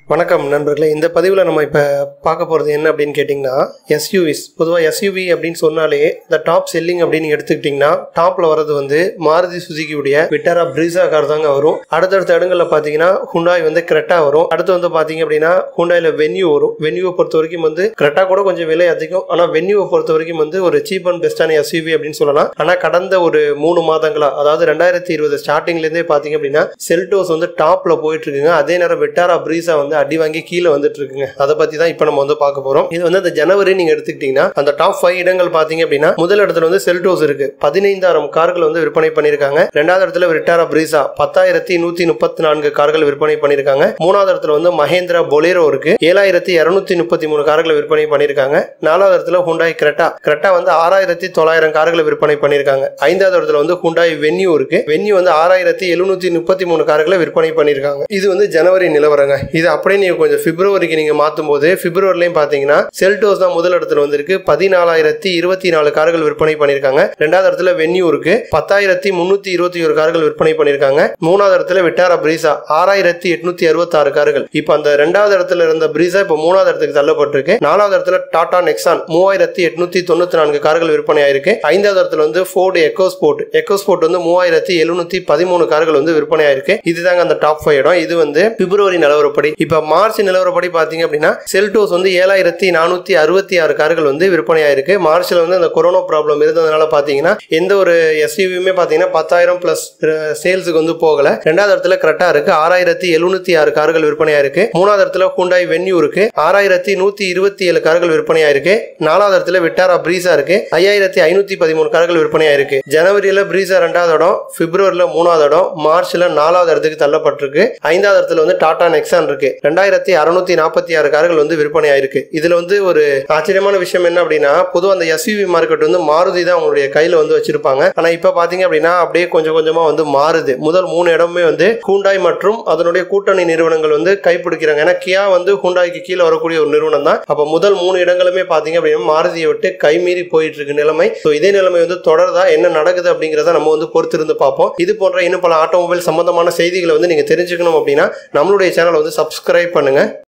வணக்கம் நண்பர்களே இந்த பதிவில் நம்ம இப்போ பார்க்க போகிறது என்ன அப்படின்னு கேட்டிங்கன்னா எஸ்யூவிஸ் பொதுவாக எஸ்யூவி அப்படின்னு சொன்னாலே இந்த டாப் செல்லிங் அப்படின்னு எடுத்துக்கிட்டிங்கன்னா டாப்பில் வரது வந்து மாருதி சுசுகியுடைய விட்டாரா பிரீசா கார் தாங்க வரும் அடுத்தடுத்த இடங்களில் பார்த்தீங்கன்னா ஹுண்டாய் வந்து கிரெட்டா வரும் அடுத்து வந்து பார்த்தீங்க அப்படின்னா ஹுண்டாயில் வென்யூ வரும் வென்யூவை பொறுத்த வரைக்கும் வந்து கிரெட்டா கூட கொஞ்சம் விலை அதிகம் ஆனால் வென்யூவை பொறுத்த வரைக்கும் வந்து ஒரு சீப் அண்ட் பெஸ்ட்டான எஸ்யூவி அப்படின்னு சொல்லலாம் ஆனால் கடந்த ஒரு மூணு மாதங்களா அதாவது ரெண்டாயிரத்தி இருபது ஸ்டார்டிங்லேருந்தே பார்த்தீங்க அப்படின்னா செல்டோஸ் வந்து டாப்பில் போயிட்டு இருக்குங்க அதே நேரம் விட்டாரா பிரீசா வந்து அடி வாங்கி கீழே வந்துட்டு இருக்குங்க அதை பத்தி தான் இப்போ நம்ம வந்து பார்க்க போறோம் இது வந்து அந்த ஜனவரி நீங்க எடுத்துக்கிட்டீங்கன்னா அந்த டாப் ஃபைவ் இடங்கள் பாத்தீங்க அப்படின்னா முதல் இடத்துல வந்து செல்டோஸ் இருக்கு பதினைந்தாயிரம் கார்கள் வந்து விற்பனை பண்ணிருக்காங்க ரெண்டாவது இடத்துல விட்டாரா பிரீசா பத்தாயிரத்தி நூத்தி முப்பத்தி நான்கு கார்கள் விற்பனை பண்ணிருக்காங்க மூணாவது இடத்துல வந்து மகேந்திரா பொலேரோ இருக்கு ஏழாயிரத்தி இருநூத்தி முப்பத்தி மூணு கார்களை விற்பனை பண்ணிருக்காங்க நாலாவது இடத்துல ஹுண்டாய் கிரெட்டா கிரெட்டா வந்து ஆறாயிரத்தி தொள்ளாயிரம் கார்களை விற்பனை பண்ணிருக்காங்க ஐந்தாவது இடத்துல வந்து ஹுண்டாய் வென்யூ இருக்கு வென்யூ வந்து ஆறாயிரத்தி எழுநூத்தி முப்பத்தி மூணு கார்களை விற்பனை பண்ணிருக்காங்க இது வந்து ஜனவரி நிலவரங்க இது அப்படியே நீங்க கொஞ்சம் பிப்ரவரிக்கு நீங்க மாத்தும் போது பிப்ரவரிலையும் பாத்தீங்கன்னா செல்டோஸ் தான் முதல் இடத்துல வந்திருக்கு பதினாலாயிரத்தி இருபத்தி நாலு கார்கள் விற்பனை பண்ணிருக்காங்க ரெண்டாவது இடத்துல வென்யூ இருக்கு பத்தாயிரத்தி முன்னூத்தி இருபத்தி ஒரு கார்கள் விற்பனை பண்ணிருக்காங்க மூணாவது இடத்துல விட்டாரா பிரீசா ஆறாயிரத்தி எட்நூத்தி அறுபத்தி ஆறு கார்கள் இப்போ அந்த ரெண்டாவது இடத்துல இருந்த பிரீசா இப்போ மூணாவது இடத்துக்கு தள்ளப்பட்டிருக்கு நாலாவது இடத்துல டாடா நெக்ஸான் மூவாயிரத்தி எட்நூத்தி தொண்ணூத்தி நான்கு கார்கள் விற்பனை ஆயிருக்கு ஐந்தாவது இடத்துல வந்து Ford EcoSport EcoSport வந்து மூவாயிரத்தி எழுநூத்தி பதிமூணு கார்கள் வந்து விற்பனை ஆயிருக்கு இதுதாங்க அந்த டாப் ஃபைவ் இடம் இது வந்து பிப்ரவரி நிலவரப்படி இப்போ மார்ச் நிலவரப்படி பாத்தீங்க அப்படின்னா செல்டோஸ் வந்து ஏழாயிரத்தி நானூத்தி அறுபத்தி ஆறு கார்கள் வந்து விற்பனை ஆயிருக்கு மார்ச்ல வந்து அந்த கொரோனா ப்ராப்ளம் இருந்ததுனால பாத்தீங்கன்னா எந்த ஒரு எஸ்யூவியுமே பாத்தீங்கன்னா பத்தாயிரம் பிளஸ் சேல்ஸுக்கு வந்து போகல ரெண்டாவது இடத்துல கரெக்டா இருக்கு ஆறாயிரத்தி எழுநூத்தி ஆறு கார்கள் விற்பனை ஆயிருக்கு மூணாவது இடத்துல ஹுண்டாய் வென்யூ இருக்கு ஆறாயிரத்தி நூத்தி இருபத்தி ஏழு கார்கள் விற்பனை ஆயிருக்கு நாலாவது இடத்துல விட்டாரா பிரீசா இருக்கு ஐயாயிரத்தி ஐநூத்தி பதிமூணு கார்கள் விற்பனை ஆயிருக்கு ஜனவரியில பிரீசா ரெண்டாவது இடம் பிப்ரவரியில மூணாவது இடம் மார்ச்ல நாலாவது இடத்துக்கு தள்ளப்பட்டிருக்கு ஐந்தாவது இடத்துல வந்து டாடா நெக்ஸான் இருக்கு ரெண்டாயிரத்தி அறுநூத்தி நாற்பத்தி ஆறு கார்கள் வந்து விற்பனை ஆயிருக்கு இதுல வந்து ஒரு ஆச்சரியமான விஷயம் என்ன அப்படின்னா பொதுவாக அந்த எஸ்யூவி மார்க்கெட் வந்து மாருதி தான் அவங்களுடைய கையில வந்து வச்சிருப்பாங்க ஆனா இப்ப பாத்தீங்க அப்படின்னா அப்படியே கொஞ்சம் கொஞ்சமா வந்து மாறுது முதல் மூணு இடமே வந்து ஹூண்டாய் மற்றும் அதனுடைய கூட்டணி நிறுவனங்கள் வந்து கைப்பிடிக்கிறாங்க ஏன்னா கியா வந்து ஹூண்டாய்க்கு கீழே வரக்கூடிய ஒரு நிறுவனம் தான் அப்ப முதல் மூணு இடங்களுமே பாத்தீங்க அப்படின்னா மாருதியை விட்டு கைமீறி போயிட்டு இருக்கு நிலைமை ஸோ இதே நிலைமை வந்து தொடருதா என்ன நடக்குது அப்படிங்கிறத நம்ம வந்து பொறுத்திருந்து பார்ப்போம் இது போன்ற இன்னும் பல ஆட்டோமொபைல் சம்பந்தமான செய்திகளை வந்து நீங்க தெரிஞ்சுக்கணும் அப்படின்னா நம்மளுடைய சேனலை வந்து சப்ஸ்கிரைப் பண்ணுங்க